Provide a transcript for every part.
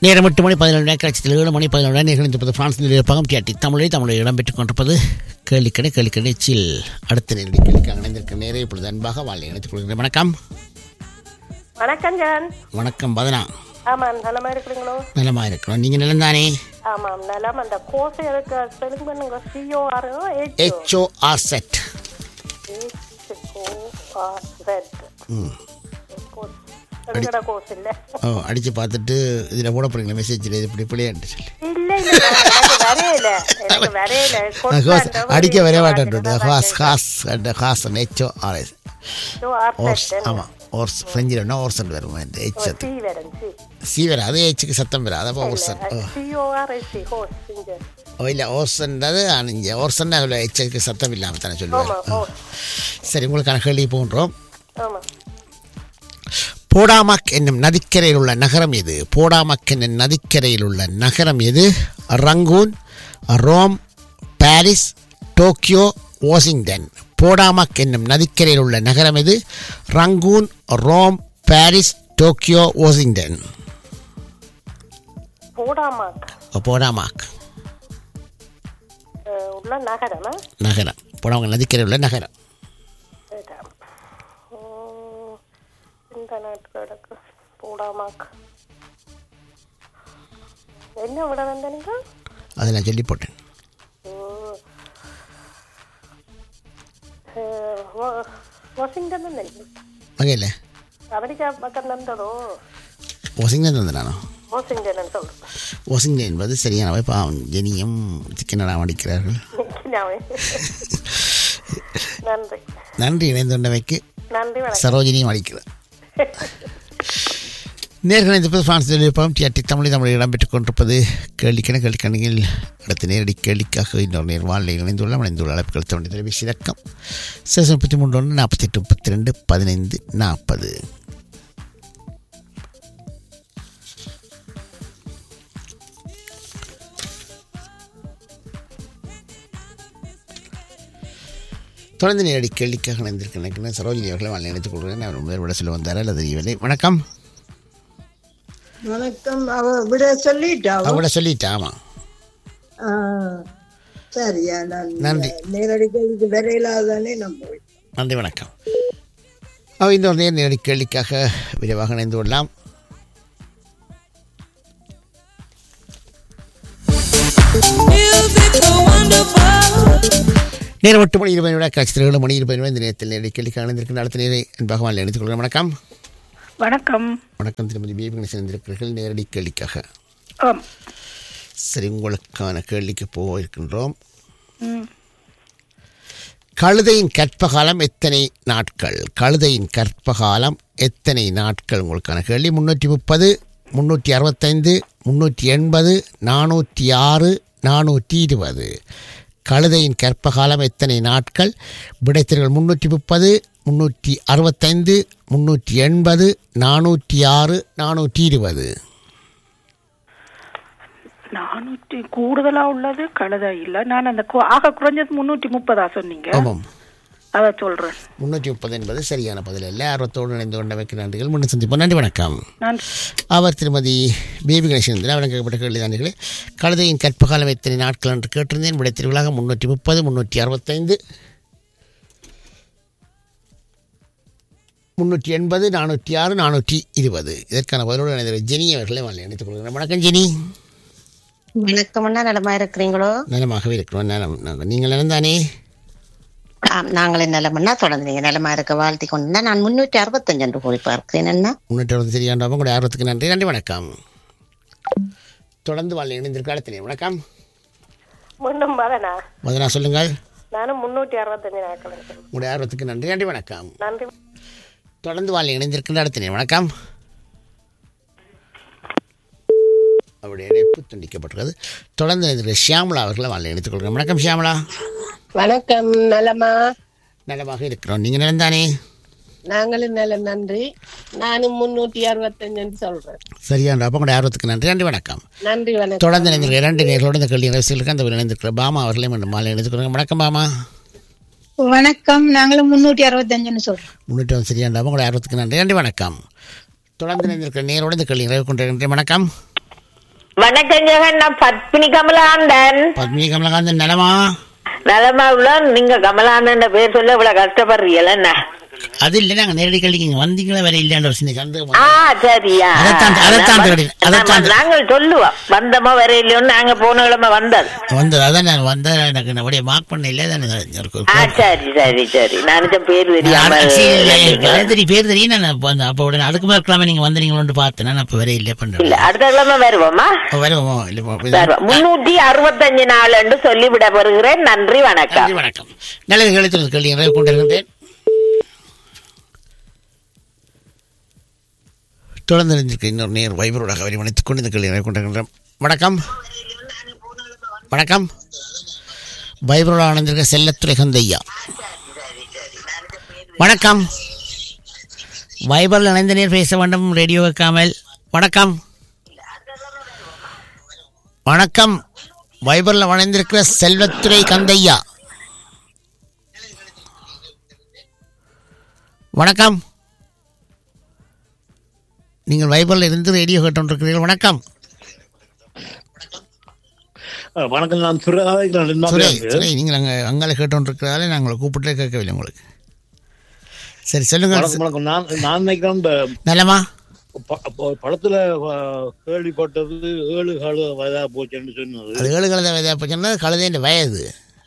நேரம் எட்டு மணி பதினேழு நேரத்தில் ஏழு மணி பதினேழு நிகழ்ந்திருப்பது பிரான்ஸ் நிலையப்பகம் டிஆர்டி தமிழை தமிழை இடம்பெற்றுக் கொண்டிருப்பது கேள்விக்கடை கேள்விக்கடை சில் அடுத்த நேரடி கேள்விக்காக இணைந்திருக்க நேரே இப்பொழுது அன்பாக வாழ்க்கை இணைத்துக் கொள்கிறேன் வணக்கம் வணக்கம் ஜான் வணக்கம் பதனா ஆமாம் நலமா இருக்கிறீங்களோ நலமாக இருக்கிறோம் நீங்கள் நிலந்தானே ஆமாம் நலம் அந்த கோர்ஸ் எனக்கு ஸ்பெல்லிங் பண்ணுங்க சிஓஆர் ஹெச்ஓ ஆர் செட் ம் எடுக்கிற கோர்ஸ் இல்ல ஓ அடித்து பார்த்துட்டு இதில் போட போகிறீங்களா மெசேஜில் இது இப்படி இப்படியான்னு சொல்லி இல்ல இல்ல எனக்கு வரையில எனக்கு வரையில ஹாஸ் அடிக்க வரவே மாட்டேன் ஹாஸ் ஹாஸ் அண்ட் ஹாஸ் ஹெச்ஓ ஆர்எஸ் ஓர்ஸ் ஆமாம் ஓர்ஸ் ஃப்ரெஞ்சில் என்ன ஓர்சன் வரும் இந்த ஹெச் சத்தம் சி வரும் சி சி வரும் அது ஹெச்சுக்கு சத்தம் வரும் அதப்போ ஓர்சன் ஓ சிஓஆர் சி ஹோஸ் இங்க ஓ இல்லை ஓர்சன்றது இங்கே ஓர்சன் அதில் ஹெச்சுக்கு சத்தம் இல்லாமல் தானே ஆமா சொல்லுவார் ஓ சரி உங்களுக்கான கேள்வி போன்றோம் ஆமா போடாமக் என்னும் நதிக்கரையில் உள்ள நகரம் எது போடாமக் என்னும் நதிக்கரையில் உள்ள நகரம் எது Rangoon Rome Paris Tokyo Washington Potomac என்னும் நதிக்கரையில் உள்ள நகரம் எது Rangoon Rome Paris Tokyo Washington Potomac Potomac அஹ், உள்ள நகரமா நகரம் போடாமக் நதிக்கரையில் உள்ள நகரம் இடம். உம், இந்த நாட்டு கிடக்கு போடாமாக் என்ன விட வந்த நீங்க அதை நான் சொல்லி போட்டேன் உம். அஹ், வா- வாஷிங்டன் தான் வகையில் அமெரிக்கா பக்கம் தந்ததோ வாஷிங்டன் வந்து நானும் வாஷிங்டன் சொல்றேன் வாஷிங்டன் என்பது சரியான பாவம் ஜெனியும் சிக்கனடாம் அடிக்கிறார்கள் நன்றி நன்றி இணைந்துள்ளமைக்கு நன்றி வணக்கம் சரோஜினியும் அளிக்கிறார் நேர்களை இந்த பிரான்ஸ் தொழில்நுட்பம் டிஆர்டி தமிழ் தமிழில் இடம்பெற்றுக் கொண்டிருப்பது கேள்விக்கென கேள்விக்கணியில் அடுத்த நேரடி கேள்விக்காக இன்னொரு நேர் வாழ்நிலை இணைந்துள்ள இணைந்துள்ள அழைப்புகள் தோண்டி தொலைபேசி இலக்கம் சேசம் முப்பத்தி மூன்று ஒன்று நாற்பத்தி எட்டு முப்பத்தி ரெண்டு பதினைந்து நாற்பது தொடர்ந்து நேரடி கேள்விக்காக இணைந்திருக்க நினைக்கிறேன் சரோஜினி அவர்களை வாழ்நிலை இணைத்துக் கொள்கிறேன் அவர் முதல் விட சொல்ல வந்தார் அல்லது தெரியவில்லை வணக்கம் வணக்கம் அவ விட சொல்லிட்டா அவ? அவட சொல்லிட்டா ஆமாம் ஆ, சரியா நான் நன்றி. நேரடி கேள்விக்கு வரையிலாதானே நம்ம நன்றி வணக்கம் அவ இந்த ஒரு நேர் நேரடி கேள்விக்காக விரைவாக இணைந்து கொள்ளலாம் நேரம் எட்டு மணி இருபது நிமிடம் கட்சி ஏழு மணி இருபது நிமிடம் இந்த நேரத்தில் நேரடி கேள்விக்காக இணைந்திருக்கின்ற அடுத்த நேரை என் பகவான் இணைத்துக் கொள்கிறேன் வணக்கம் வணக்கம் வணக்கம் திருமதி பேபி கணேசன் இணைந்திருக்கிறீர்கள் நேரடி கேள்விக்காக ஆம் சரி உங்களுக்கான கேள்விக்கு போயிருக்கின்றோம் ம். கழுதையின் கற்பகாலம் எத்தனை நாட்கள் கழுதையின் கற்பகாலம் எத்தனை நாட்கள் உங்களுக்கான கேள்வி முன்னூற்றி முப்பது முன்னூற்றி அறுபத்தைந்து முன்னூற்றி எண்பது நானூற்றி ஆறு நானூற்றி இருபது கழுதையின் கற்பகாலம் எத்தனை நாட்கள் விடைத்திர்கள் முன்னூற்றி முப்பது முன்னூற்றி அறுபத்தைந்து முன்னூற்றி எண்பது நானூற்றி ஆறு நானூற்றி இருபது நானூற்றி கூடுதலா உள்ளது கழுதை இல்ல நான் அந்த கு- ஆக குறைஞ்சது முன்னூற்றி முப்பதா சொன்னீங்க ஆமாம் அத சொல்றேன் முன்னூற்றி முப்பது என்பது சரியான பதில் அல்ல ஆர்வத்தோடு இணைந்து கொண்டமைக்கு நன்றிகள் முன்னு சந்திப்போம் நன்றி வணக்கம் நான் அவர் திருமதி பேபி கணேசன் அவர் கேட்கப்பட்ட கேள்விதானிகளே கழுதையின் கற்பகாலம் எத்தனை நாட்கள் என்று கேட்டிருந்தேன் விடை திருவிழாக முன்னூற்றி முப்பது முன்னூற்றி அறுபத்தைந்து முன்னூற்றி எண்பது நானூற்றி ஆறு நானூற்றி இருபது இதற்கான பதிலோடு இணைந்த ஜெனி அவர்களை வாழ் இணைத்துக் கொள்கிறேன் வணக்கம் ஜெனி வணக்கம் அண்ணா நலமா இருக்கிறீங்களோ நலமாகவே இருக்கிறோம் நலம் நலம். நீங்கள் நலந்தானே ஆம் நாங்களே நலமண்ணா தொடர்ந்து நீங்க நலமா இருக்க வாழ்த்தி கொண்டு நான் முன்னூற்றி அறுபத்தஞ்சு என்று கூறி பார்க்கிறேன் அண்ணா முன்னூற்றி அறுபது சரியாண்டவங்க உங்களுடைய ஆர்வத்துக்கு நன்றி நன்றி வணக்கம் தொடர்ந்து வாழ் இணைந்திருக்க அடுத்த நேரம். வணக்கம் மீண்டும் வரனா முதலா சொல்லுங்கள் நானும் முன்னூற்றி அறுபத்தஞ்சு நாட்கள் இருக்கேன். உங்களுடைய ஆர்வத்துக்கு நன்றி நன்றி வணக்கம் நன்றி தொடர்ந்து வாழ் இணைந்திருக்கின்ற அடுத்த நேரம். வணக்கம் அவருடைய இணைப்பு துண்டிக்கப்பட்டுள்ளது தொடர்ந்து இணைந்திருக்கிற ஷியாமலா அவர்களை வாழ் இணைத்துக் கொள்கிறேன் வணக்கம் ஷியாமலா வணக்கம் நலமா நலமாக இருக்கிறோம் நீங்கள் நிலந்தானே நாங்களும் நலம் நன்றி நானும் முன்னூற்றி அறுபத்தஞ்சு சொல்றேன் சரியான அப்போ உங்களுடைய ஆர்வத்துக்கு நன்றி நன்றி வணக்கம் நன்றி வணக்கம் தொடர்ந்து இணைந்திருக்கிற இரண்டு நேர்களோடு இந்த கல்வி அரசியலுக்கு அந்த இணைந்திருக்கிற பாமா அவர்களை மீண்டும் மாலை இணைத்துக் கொள்கிறேன் வணக்கம் பாமா வணக்கம் நாங்களும் முன்னூற்றி அறுபத்தஞ்சுன்னு சொல்றோம் முன்னூற்றி வந்து சரியாண்டா உங்களுடைய ஆர்வத்துக்கு நன்றி நன்றி வணக்கம் தொடர்ந்து இணைந்திருக்கிற நேரோடு இந்த கேள்வி நிறைவு கொண்டிருக்கின்ற வணக்கம் வணக்கம் ஜெகன் நான் பத்மினி கமலாந்தன் பத்மினி கமலகாந்தன் நலமா நலமா உள்ள நீங்க கமலாந்தன் பேர் சொல்ல இவ்வளவு கஷ்டப்படுறீங்கள என்ன அது இல்லை நாங்கள் நேரடி கல்விக்கு இங்கே வந்தீங்களா வேற இல்லையான்ற ஒரு சின்ன சந்தேகம் ஆ சரியா அதைத்தான் அதைத்தான் தேடி- அதைத்தான் நம்ம- நாங்கள் சொல்லுவோம் வந்தோமா வர இல்லையோன்னு நாங்க போன கிழமை வந்தது வந்தது அதான் நான் வந்த எனக்கு அப்படியே மார்க் பண்ண இல்லை தான் எனக்கு ஒரு ஆ சரி சரி சரி நினைச்ச பேர் தெரியாம பேர் தெரியும் பேர் தெரியும் நான் அப்ப அந்த- அப்போ உடனே அதுக்கு மேலே கிழமை நீங்கள் வந்தீங்களோன்னு பார்த்தேன் நான் அப்போ வேற இல்லை இல்ல பண்ணுறேன் அடுத்த கிழமை வருவோமா வருவோம் இல்லை வருவோம் முன்னூத்தி அறுபத்தஞ்சு நாள் என்று சொல்லிவிட வருகிறேன் நன்றி வணக்கம் நன்றி வணக்கம் நல்லது எழுத்துறது கேள்வி நிறைவு கொண்டிருந்தேன் தொடர்ந்து இருந்திருக்க இன்னொரு நேர் வைபரோட வரிமணித்துக் கொண்டு இந்த கேள்வி நிறைவு கொண்டிருக்கின்றோம் வணக்கம் வணக்கம் வைபரோட ஆனந்திருக்க செல்லத்துறை கந்தையா வணக்கம் வைபரில் இணைந்த நேர் பேச வேண்டும் ரேடியோ வைக்காமல் வணக்கம் வணக்கம் வைபரில் வணைந்திருக்கிற செல்வத்துறை கந்தையா வணக்கம் நீங்கள் வைபரில் இருந்து ரேடியோ கேட்டுருக்கிறீர்கள் வணக்கம் அஹ் வணக்கம் நான் சுரேஷ் சுரே சுரே நீங்கள் அங்கே அங்கால கேட்டுருக்கிறதால நான் உங்களை கூப்பிட்டே கேட்கவில்லை உங்களுக்கு சரி சொல்லுங்க வணக்கம் வணக்கம் நான் நான் நினைக்கிறேன் இந்த நலமா ப- ப- படத்துல அஹ், கேள்விப்பட்டது ஏழு கால வயதா போச்சுன்னு சொன்னது அது ஏழு கழுதை வயதாக போச்சுன்னா கழுதைன்ற வயது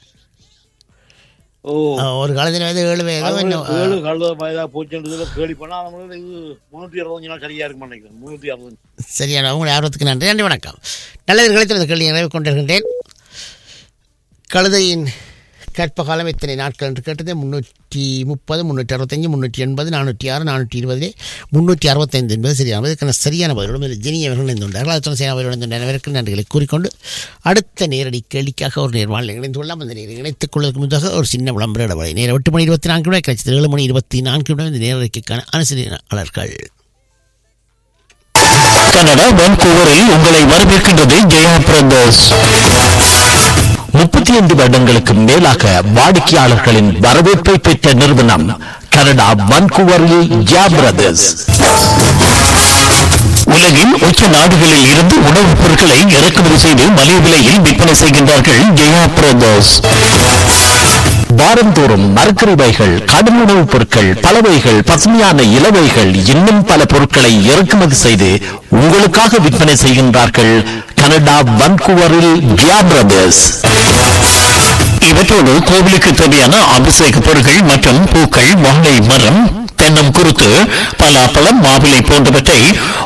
ஓ அஹ், ஒரு கழுதையின் வயது ஏழு வயதோ அது இன்னும் ஏழு கால வயதா போச்சுன்றதுல கேள்விப்பட்டா நம்மளுக்கு இது முன்னூத்தி அறுபத்தஞ்சு நாள் சரியா இருக்கும் நினைக்கிறேன் முன்னூத்தி அறுபது சரியான உங்களுடைய ஆர்வத்துக்கு நன்றி நன்றி வணக்கம் நல்லது கிடைத்தது கேள்வி நிறைவு கொண்டிருக்கின்றேன் கழுதையின் கற்பகாலம் எத்தனை நாட்கள் என்று கேட்டது முந்நூற்றி முப்பது முந்நூற்றி அறுபத்தஞ்சு முந்நூற்றி எண்பது நானூற்றி ஆறு நானூற்றி இருபது முந்நூற்றி அறுபத்தைந்து என்பது சரியான இதுக்கான சரியான பதிலோடு இதில் ஜெனி அவர்கள் இணைந்துள்ளார்கள் அதுடன் சேனா அவர்கள் இணைந்துள்ள அனைவருக்கும் நன்றிகளை கூறிக்கொண்டு அடுத்த நேரடி கேள்விக்காக ஒரு நேர்வாள் இணைந்து கொள்ளலாம் அந்த நேரம் இணைத்துக் கொள்வதற்கு முன்னதாக ஒரு சின்ன விளம்பர இடவரை நேரம் எட்டு மணி இருபத்தி நான்கு மணி கிடைச்சது ஏழு மணி இருபத்தி நான்கு மணி இந்த நேரடிக்கான அனுசரியாளர்கள் கனடா வான்கூவரில் உங்களை வரவேற்கின்றது ஜெயா பிரதர்ஸ் முப்பத்தி ஐந்து வருடங்களுக்கு மேலாக வாடிக்கையாளர்களின் வரவேற்பை பெற்ற நிறுவனம் கனடா வான்கூவரில் ஜெயா பிரதர்ஸ் உலகின் உச்ச நாடுகளில் இருந்து உணவுப் பொருட்களை இறக்குமதி செய்து மலிவு விலையில் விற்பனை செய்கின்றார்கள் ஜெயா பிரதர்ஸ் வாரந்தோறும் மரக்கறிவைகள் கடும் உணவுப் பொருட்கள் பலவைகள் பசுமையான இலவைகள் இன்னும் பல பொருட்களை இறக்குமதி செய்து உங்களுக்காக விற்பனை செய்கின்றார்கள் கனடா வன்கூவரில் ஜியா பிரதர்ஸ் இவற்றோடு கோவிலுக்கு தேவையான அபிஷேக பொருட்கள் மற்றும் பூக்கள் வாழை மரம் தென்னம் குருத்து பலாப்பழம் மாவிலை போன்றவற்றை